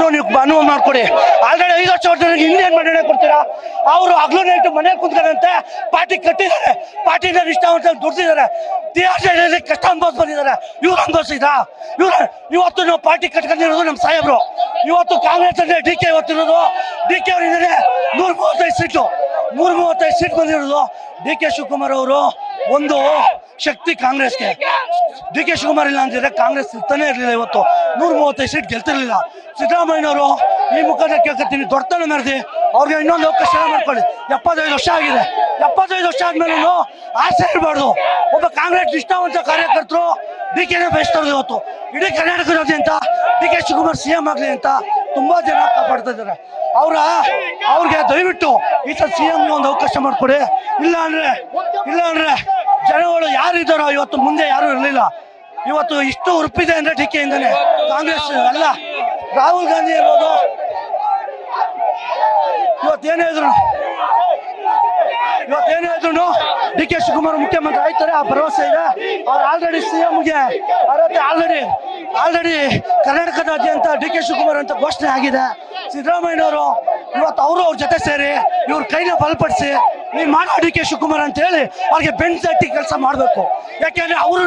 ನೀವು ಅನುಭವ ಮಾಡ್ಕೊಡಿ ಆಲ್ರೆಡಿ ಐದು ವರ್ಷ ವರ್ಷ ಇಂಡಿಯನ್ ಮಂಡನೆ ಕೊಡ್ತೀರಾ ಅವರು ಹಗ್ಲು ನೈಟ್ ಮನೇಲಿ ಕುಂತ್ಕೊಂಡಂತೆ ಪಾರ್ಟಿ ಕಟ್ಟಿದ್ದಾರೆ ಪಾರ್ಟಿನ ನಿಷ್ಠಾವಂತ ದುಡ್ದಿದ್ದಾರೆ ದೇಹದಲ್ಲಿ ಕಷ್ಟ ಅನುಭವಿಸ್ ಬಂದಿದ್ದಾರೆ ಇವ್ರು ಅನುಭವಿಸಿದ್ರಾ ಇವ್ರು ಇವತ್ತು ನಾವು ಪಾರ್ಟಿ ಕಟ್ಕೊಂಡಿರೋದು ನಮ್ಮ ಸಾಹೇಬ್ರು ಇವತ್ತು ಕಾಂಗ್ರೆಸ್ ಅಂದ್ರೆ ಡಿ ಕೆ ಇವತ್ತಿರೋದು ಡಿ ಕೆ ಅವರಿಂದಲೇ ನೂರ ಮೂವತ್ತೈದು ಸೀಟು ನೂರ ಮೂವತ್ತೈದು ಸೀಟ್ ಬಂದಿರೋದು ಡಿ ಕೆ ಶಿವಕುಮಾರ್ ಅವರು ಒಂದು ಶಕ್ತಿ ಕಾಂಗ್ರೆಸ್ಗೆ ಡಿ ಕೆ ಶಿವಕುಮಾರ್ ಇಲ್ಲ ಅಂತಿದ್ರೆ ಕಾಂಗ್ರೆಸ್ ಇರ್ತಾನೆ ಇರಲಿಲ್ಲ ಇವತ್ತು ನೂರ ಮೂವತ್ತೈದು ಸೀಟ್ ಗೆಲ್ತಿರ್ಲಿಲ್ಲ ಸಿದ್ದರಾಮಯ್ಯನವರು ಈ ಮುಖದ ಕೇಳ್ಕೊತೀನಿ ದೊಡ್ಡತನ ಮೆರೆದಿ ಅವ್ರಿಗೆ ಇನ್ನೊಂದು ಅವಕಾಶ ಮಾಡ್ಕೊಳ್ಳಿ ಎಪ್ಪತ್ತೈದು ವರ್ಷ ಆಗಿದೆ ಎಪ್ಪತ್ತೈದು ವರ್ಷ ಆದ್ಮೇಲೂ ಆಸೆ ಇರಬಾರ್ದು ಒಬ್ಬ ಕಾಂಗ್ರೆಸ್ ನಿಷ್ಠಾವಂತ ಕಾರ್ಯಕರ್ತರು ಡಿ ಕೆನ ಬಯಸ್ತಾರೆ ಇವತ್ತು ಇಡೀ ಕರ್ನಾಟಕದಾದ್ಯಂತ D K Shivakumar C M ಆಗಲಿ ಅಂತ ತುಂಬಾ ಜನ ಕಾಪಾಡ್ತಾ ಇದ್ದಾರೆ ಅವ್ರ ಅವ್ರಿಗೆ ದಯವಿಟ್ಟು ಈ ಸಲ ಸಿ ಎಂಗೆ ಒಂದು ಅವಕಾಶ ಮಾಡಿಕೊಡಿ ಇಲ್ಲ ಅಂದ್ರೆ ಇಲ್ಲ ಅಂದ್ರೆ ಜನಗಳು ಯಾರು ಇದ್ದಾರೋ ಇವತ್ತು ಮುಂದೆ ಯಾರು ಇರಲಿಲ್ಲ ಇವತ್ತು ಇಷ್ಟು ಉರುಪಿದೆ ಅಂದ್ರೆ ಡಿ ಇಂದಾನೆ ಕಾಂಗ್ರೆಸ್ ಅಲ್ಲ ರಾಹುಲ್ ಗಾಂಧಿ ಇರ್ಬೋದು ಇವತ್ತೇನೇ ಇದ್ರು ಇವತ್ತೇನೇ ಇದ್ರು ಡಿ ಕೆ ಶಿವಕುಮಾರ್ ಮುಖ್ಯಮಂತ್ರಿ ಆಯ್ತಾರೆ ಆ ಭರವಸೆ ಇದೆ ಅವ್ರು ಆಲ್ರೆಡಿ ಸಿ ಎಂಗೆ ಅರ್ಹತೆ ಆಲ್ರೆಡಿ ಆಲ್ರೆಡಿ ಕರ್ನಾಟಕದಾದ್ಯಂತ ಡಿ ಕೆ ಶಿವಕುಮಾರ್ ಅಂತ ಘೋಷಣೆ ಆಗಿದೆ ಸಿದ್ದರಾಮಯ್ಯನವರು ಇವತ್ತು ಅವರು ಅವ್ರ ಜೊತೆ ಸೇರಿ ಇವ್ರ ಕೈನ ಬಲಪಡಿಸಿ ನೀನ್ ಮಾಡೋ ಡಿ ಕೆ ಶಿವಕುಮಾರ್ ಅಂತ ಹೇಳಿ ಅವ್ರಿಗೆ ಬೆಂಚ್ ತಟ್ಟಿ ಕೆಲಸ ಮಾಡಬೇಕು ಯಾಕೆಂದ್ರೆ ಅವರು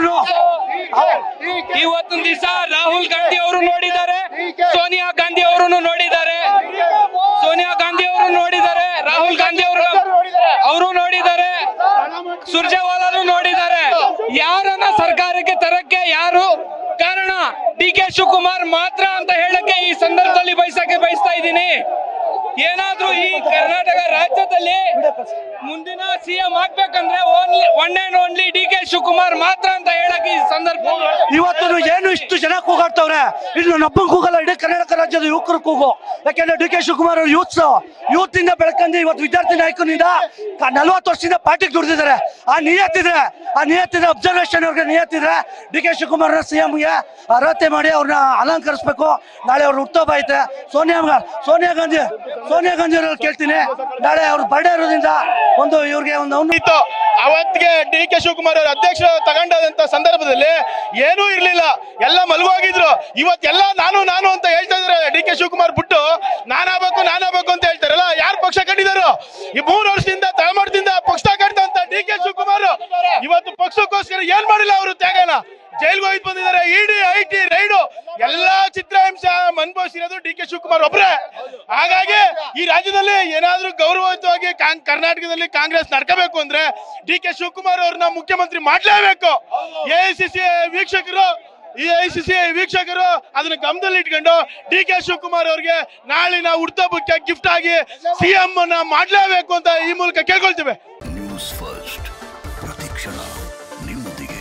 ಇವತ್ತಿನ ದಿವಸ ರಾಹುಲ್ ಗಾಂಧಿ ಅವರು ನೋಡಿದ್ದಾರೆ ಸೋನಿಯಾ ಗಾಂಧಿ ಅವರನ್ನು ನೋಡಿದ್ದಾರೆ ಸೋನಿಯಾ ಗಾಂಧಿ ಅವರು ನೋಡಿದ್ದಾರೆ ರಾಹುಲ್ ಗಾಂಧಿ ಅವರು ಅವರು ನೋಡಿದ್ದಾರೆ ಸುರ್ಜೇವಾಲಾನು ನೋಡಿದ್ದಾರೆ ಯಾರನ್ನ ಸರ್ಕಾರಕ್ಕೆ ತರಕ್ಕೆ ಯಾರು ಕಾರಣ ಡಿ ಕೆ ಶಿವಕುಮಾರ್ ಮಾತ್ರ ಅಂತ ಹೇಳಕ್ಕೆ ಈ ಸಂದರ್ಭದಲ್ಲಿ ಬಯಸಕ್ಕೆ ಬಯಸ್ತಾ ಇದ್ದೀನಿ ಏನಾದ್ರೂ ಈ ಕರ್ನಾಟಕ ರಾಜ್ಯದಲ್ಲಿ ಮುಂದಿನ ಸಿಎಂ ಆಗ್ಬೇಕಂದ್ರೆ only one and only D K Shivakumar ಮಾತ್ರ ಅಂತ ಹೇಳಕ್ಕೆ ಈ ಸಂದರ್ಭ ಇವತ್ತು ಏನು ಇಷ್ಟು ಜನ ಕೂಗಾಡ್ತವ್ರೆ ಇದು ನನ್ನೊಬ್ಬನ್ ಕೂಗಲ್ಲ ಇಡೀ ಕರ್ನಾಟಕ ರಾಜ್ಯದ ಯುವಕರು ಕೂಗು ಯಾಕೆಂದ್ರೆ ಡಿ ಕೆ ಶಿವಕುಮಾರ್ ಅವರು ಯೂತ್ಸ್ ಯೂತ್ ಇಂದ ಬೆಳ್ಕೊಂಡು ಇವತ್ತು ವಿದ್ಯಾರ್ಥಿ ನಾಯಕನಿಂದ ನಲ್ವತ್ತು ವರ್ಷದಿಂದ ಪಾರ್ಟಿಗೆ ದುಡ್ದಿದ್ದಾರೆ ಆ ನಿಯತ್ತಿದ್ರೆ ಆ ನಿಯತ್ತಿದ್ರೆ ಅಬ್ಸರ್ವೇಷನ್ ಅವ್ರಿಗೆ ನಿಯತ್ತಿದ್ರೆ ಡಿ ಕೆ ಶಿವಕುಮಾರ್ ಸಿ ಎಂಗೆ ಅರ್ಹತೆ ಮಾಡಿ ಅವ್ರನ್ನ ಅಲಂಕರಿಸ್ಬೇಕು ನಾಳೆ ಅವ್ರ ಹುಟ್ಟುಹಬ್ಬ ಐತೆ ಸೋನಿಯಾ ಗ- ಸೋನಿಯಾ ಗಾಂಧಿ ಸೋನಿಯಾ ಗಾಂಧಿ ಅವ್ರಲ್ಲಿ ಕೇಳ್ತೀನಿ ನಾಳೆ ಅವ್ರ ಬರ್ಡೇ ಇರೋದ್ರಿಂದ ಒಂದು ಇವ್ರಿಗೆ ಒಂದು ಅವ್ನು ಇತ್ತು ಅವತ್ತಿಗೆ ಡಿ ಕೆ ಶಿವಕುಮಾರ್ ಅವರು ಅಧ್ಯಕ್ಷ ತಗೊಂಡಂತ ಸಂದರ್ಭದಲ್ಲಿ ಏನೂ ಇರ್ಲಿಲ್ಲ ಎಲ್ಲ ಮಲಗೋಗಿದ್ರು ಇವತ್ತೆಲ್ಲ ನಾನು ನಾನು ಅಂತ ಹೇಳ್ತಾ ಇದಾರೆ ಡಿ ಕೆ ಶಿವಕುಮಾರ್ ಬಿಟ್ಟು ನಾನಾಗಬೇಕು ನಾನಾಗಬೇಕು ಅಂತ ಹೇಳ್ತಾರಲ್ಲ ಯಾರು ಪಕ್ಷ ಕಟ್ಟಿದಾರು ಈ ಮೂರು ವರ್ಷದಿಂದ ತಲೆಮಾರದಿಂದ ಪಕ್ಷ ಕಟ್ಟಂತ ಡಿ ಕೆ ಶಿವಕುಮಾರ್ ಇವತ್ತು ಪಕ್ಷಕ್ಕೋಸ್ಕರ ಏನ್ ಮಾಡಿಲ್ಲ ಅವರು ತ್ಯಾಗನ ಜೈಲ್ಗೆ ಹೋಗಿ ಬಂದಿದ್ದಾರೆ ಇಡಿ ಐ ಟಿ ರೈಡು ಎಲ್ಲಾ ಚಿತ್ರಹಿಂಸ ಅನುಭವಿಸಿರೋದು ಡಿ ಕೆ ಶಿವಕುಮಾರ್ ಒಬ್ರೆ ಹಾಗಾಗಿ ಈ ರಾಜ್ಯದಲ್ಲಿ ಏನಾದ್ರೂ ಗೌರವಯುತವಾಗಿ ಕಾಂಗ್- ಕರ್ನಾಟಕದಲ್ಲಿ ಕಾಂಗ್ರೆಸ್ ನಡ್ಕೋಬೇಕು ಅಂದ್ರೆ ಡಿ ಕೆ ಶಿವಕುಮಾರ್ ಅವ್ರನ್ನ ಮುಖ್ಯಮಂತ್ರಿ ಮಾಡ್ಲೇಬೇಕು ಎ ಐ ಸಿ ಸಿ ವೀಕ್ಷಕರು ಈ ಐ ಸಿ ಸಿ ವೀಕ್ಷಕರು ಅದನ್ನ ಗಮನದಲ್ಲಿ ಇಟ್ಕೊಂಡು ಡಿ ಕೆ ಶಿವಕುಮಾರ್ ಅವ್ರಿಗೆ ನಾಳಿನ ಹುಟ್ಟುಹಬ್ಬಕ್ಕೆ ಗಿಫ್ಟ್ ಆಗಿ ಸಿಎಂ ಅನ್ನ ಮಾಡ್ಲೇಬೇಕು ಅಂತ ಈ ಮೂಲಕ ಕೇಳ್ಕೊಳ್ತೇವೆ ನ್ಯೂಸ್ ಫಸ್ಟ್ ಪ್ರತಿಕ್ಷಣ ನಿಮ್ಮೊಂದಿಗೆ